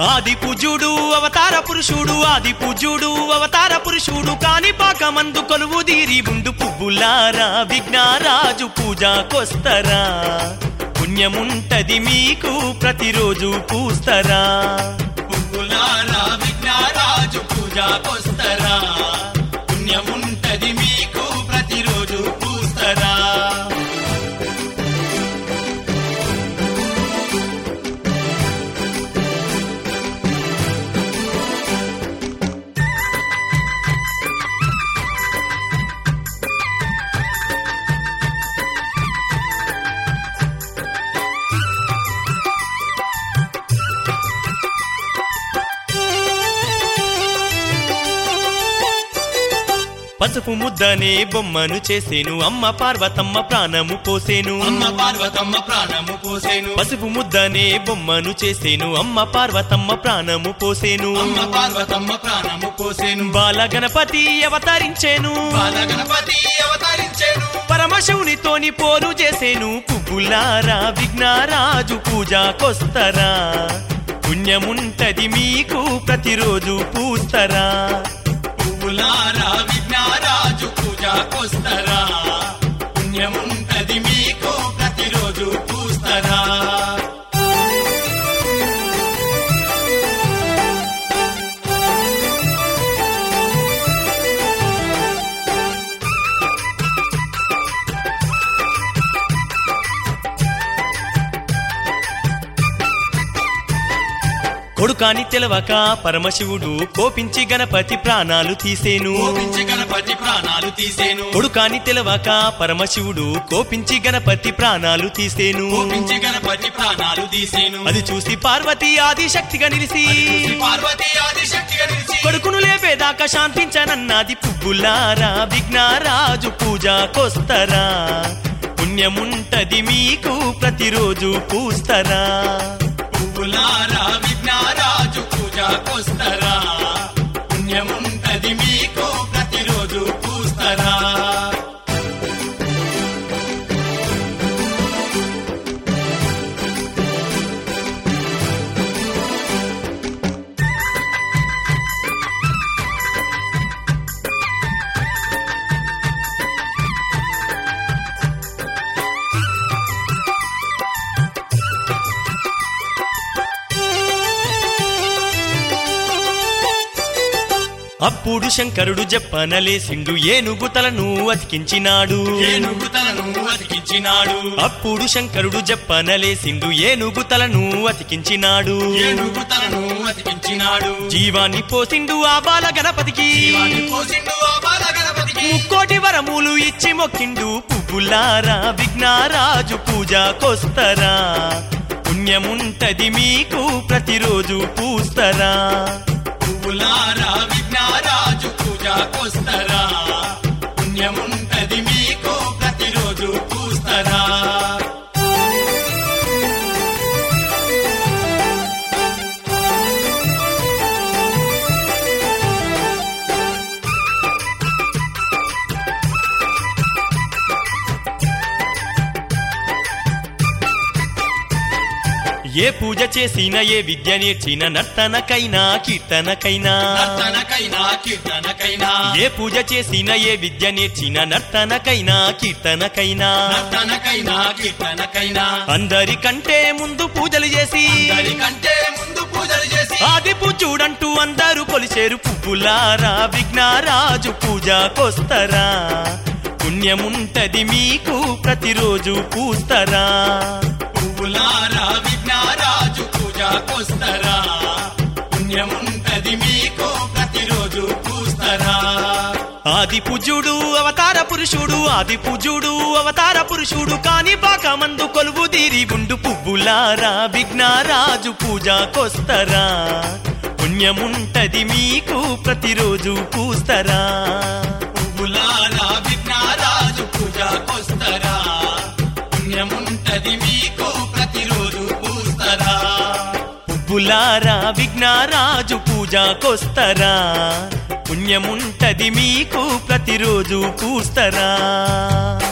ఆది పూజ్యుడు అవతార పురుషుడు ఆది పూజ్యుడు అవతార పురుషుడు కాని పాకమందు కొలువు దీరి ముందు పువ్వులారా విఘ్నారాజు పూజాకొస్తరా పుణ్యముంటది మీకు ప్రతిరోజు పూస్తరా పువ్వులారా విఘ్నారాజు పూజాకొస్తరా పుణ్యముంటది మీకు ప్రతిరోజు పూస్తరా పసుపు ముద్దనే బొమ్మను చేసేను అమ్మ పార్వతమ్మ ప్రాణము పోసేను అమ్మ పార్వతమ్మ ప్రాణము పోసేను పసుపు ముద్దనే బొమ్మను చేసేను అమ్మ పార్వతమ్మ ప్రాణము పోసేను అమ్మ పార్వతమ్మ ప్రాణము పోసేను బాల గణపతి అవతరించేను బాల గణపతి అవతరించేను పరమశివునితోని పోరు చేసేను పువ్వులారా విఘ్నారాజు పూజాకొస్తరా పుణ్యముంటది మీకు ప్రతిరోజు పూస్తరా పువ్వులారా విఘ్నారాజు పూజాకొస్తరా పుణ్యముంటది మీకు ప్రతిరోజు పూస్తరా కొడుకాని తెలవక పరమశివుడు కోపించి గణపతి ప్రాణాలు తీసేను కోపించి గణపతి ప్రాణాలు తీసేను కొడుకాని తెలవక పరమశివుడు కోపించి గణపతి ప్రాణాలు తీసేను కోపించి గణపతి ప్రాణాలు తీసేను అది చూసి పార్వతి ఆది శక్తిగా నిలిసి చూసి పార్వతి ఆదిశక్తిగా నిలిచి కొడుకును లేపేదాకా శాంతించనన్నది పువ్వులారా విఘ్నారాజు పూజాకొస్తరా పుణ్యముంటది మీకు ప్రతిరోజు పూస్తరా పువ్వులారా విఘ్నారాజు పూజాకొస్తరా పుణ్యముంటది మీకు ప్రతిరోజు పూస్తరా అప్పుడు శంకరుడు జప్పనలేసిండు ఏనుగు తలను అతికించినాడు ఏనుగు తలను అతికించినాడు అప్పుడు శంకరుడు జప్పనలేసిండు ఏనుగు తలను అతికించినాడు ఏనుగు తలను అతికించినాడు జీవాన్ని పోసిండు ఆ బాల గణపతికి జీవాన్ని పోసిండు ఆ బాల గణపతికి ముక్కోటి వరములు ఇచ్చి మొక్కిండు పువ్వులారా విఘ్నారాజు పూజాకొస్తరా పుణ్యముంటది మీకు ప్రతిరోజు పూస్తరా పువ్వులారా విఘ్నారాజు పూజాకొస్తరా పుణ్యముంటది మీకు ప్రతిరోజు పూస్తరా ఏ పూజ చేసిన ఏ విద్య నేర్చిన నర్తనకైనా కీర్తనకైనా నర్తనకైనా కీర్తనకైనా ఏ పూజ చేసిన ఏ విద్య నేర్చిన నర్తనకైనా కీర్తనకైనా నర్తనకైనా కీర్తనకైనా అందరికంటే ముందు పూజలు చేసి కంటే ముందు పూజలు చేసి ఆది పూజుడంటూ అందరూ కొలిచేరు పువ్వులారా విఘ్నారాజు పూజాకొస్తరా పుణ్యముంటది మీకు ప్రతిరోజు పూస్తరా పువ్వులారా విఘ్నారాజు పూజాకొస్తరా పుణ్యముంటది మీకు ప్రతిరోజు పూస్తరా ఆది పూజుడు అవతార పురుషుడు ఆది పూజుడు అవతార పురుషుడు కాని బాకమందు కొలువు దీరి ఉండు పువ్వులారా విఘ్నారాజు పూజాకొస్తరా పుణ్యముంటది మీకు ప్రతిరోజు పూస్తరా పువ్వులారా విఘ్నారాజు పూజాకొస్తరా పుణ్యముంటది మీకు ప్రతిరోజు పూస్తరా పువ్వులారా విఘ్నారాజు పూజాకొస్తరా పుణ్యముంటది మీకు ప్రతిరోజు పూస్తరా